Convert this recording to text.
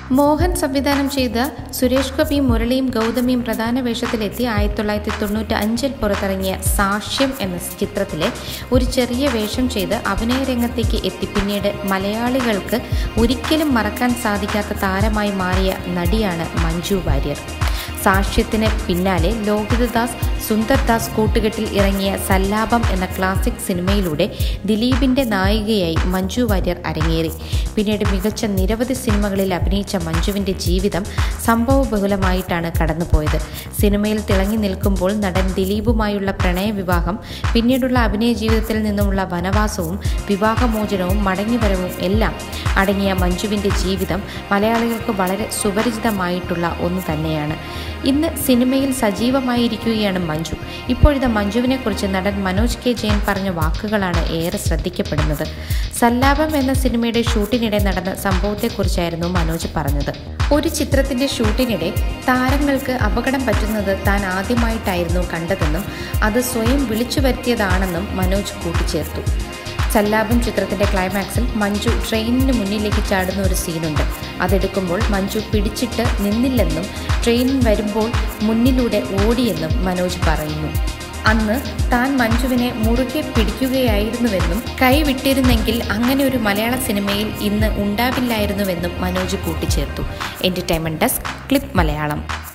മോഹൻ സംവിധാനം ചെയ്ത സുരേഷ് ഗോപിയും മുരളിയും ഗൗതമിയും പ്രധാന വേഷത്തിലെത്തി ആയിരത്തി തൊള്ളായിരത്തി തൊണ്ണൂറ്റി അഞ്ചിൽ പുറത്തിറങ്ങിയ സാക്ഷ്യം എന്ന ചിത്രത്തിലെ ഒരു ചെറിയ വേഷം ചെയ്ത് അഭിനയ രംഗത്തേക്ക് എത്തി പിന്നീട് മലയാളികൾക്ക് ഒരിക്കലും മറക്കാൻ സാധിക്കാത്ത താരമായി മാറിയ നടിയാണ് മഞ്ജു വാര്യർ സാക്ഷ്യത്തിന് പിന്നാലെ ലോഹിതദാസ് സുന്ദർദാസ് കൂട്ടുകെട്ടിൽ ഇറങ്ങിയ സല്ലാപം എന്ന ക്ലാസിക് സിനിമയിലൂടെ ദിലീപിന്റെ നായികയായി മഞ്ജു വാര്യർ അരങ്ങേറി പിന്നീട് മികച്ച നിരവധി സിനിമകളിൽ അഭിനയിച്ച മഞ്ജുവിന്റെ ജീവിതം സംഭവബഹുലമായിട്ടാണ് കടന്നുപോയത് സിനിമയിൽ തിളങ്ങി നിൽക്കുമ്പോൾ നടൻ ദിലീപുമായുള്ള പ്രണയവിവാഹം പിന്നീടുള്ള അഭിനയ ജീവിതത്തിൽ നിന്നുമുള്ള വനവാസവും വിവാഹമോചനവും മടങ്ങിവരവും എല്ലാം അടങ്ങിയ മഞ്ജുവിന്റെ ജീവിതം മലയാളികൾക്ക് വളരെ സുപരിചിതമായിട്ടുള്ള ഒന്ന് തന്നെയാണ് ഇന്ന് സിനിമയിൽ സജീവമായിരിക്കുകയാണ് മഞ്ജു ഇപ്പോഴത്തെ മഞ്ജുവിനെക്കുറിച്ച് നടൻ മനോജ് കെ ജയൻ പറഞ്ഞ വാക്കുകളാണ് ഏറെ ശ്രദ്ധിക്കപ്പെടുന്നത് സല്ലാപം എന്ന സിനിമയുടെ ഷൂട്ടിനിടെ നടന്ന സംഭവത്തെക്കുറിച്ചായിരുന്നു മനോജ് പറഞ്ഞത് ഒരു ചിത്രത്തിന്റെ ഷൂട്ടിനിടെ താരങ്ങൾക്ക് അപകടം പറ്റുന്നത് താൻ ആദ്യമായിട്ടായിരുന്നു കണ്ടതെന്നും അത് സ്വയം വിളിച്ചു വരുത്തിയതാണെന്നും മനോജ് കൂട്ടിച്ചേർത്തു സല്ലാപം ചിത്രത്തിന്റെ ക്ലൈമാക്സിൽ മഞ്ജു ട്രെയിനിന് മുന്നിലേക്ക് ചാടുന്ന ഒരു സീനുണ്ട് അതെടുക്കുമ്പോൾ മഞ്ജു പിടിച്ചിട്ട് നിന്നില്ലെന്നും ട്രെയിൻ വരുമ്പോൾ മുന്നിലൂടെ ഓടിയെന്നും മനോജ് പറയുന്നു അന്ന് താൻ മഞ്ജുവിനെ മുറുകെ പിടിക്കുകയായിരുന്നുവെന്നും കൈവിട്ടിരുന്നെങ്കിൽ അങ്ങനെ ഒരു മലയാള സിനിമയിൽ ഇന്ന് ഉണ്ടാവില്ലായിരുന്നുവെന്നും മനോജ് കൂട്ടിച്ചേർത്തു എൻ്റർടൈൻമെൻറ് ഡെസ്ക് ക്ലിപ്പ് മലയാളം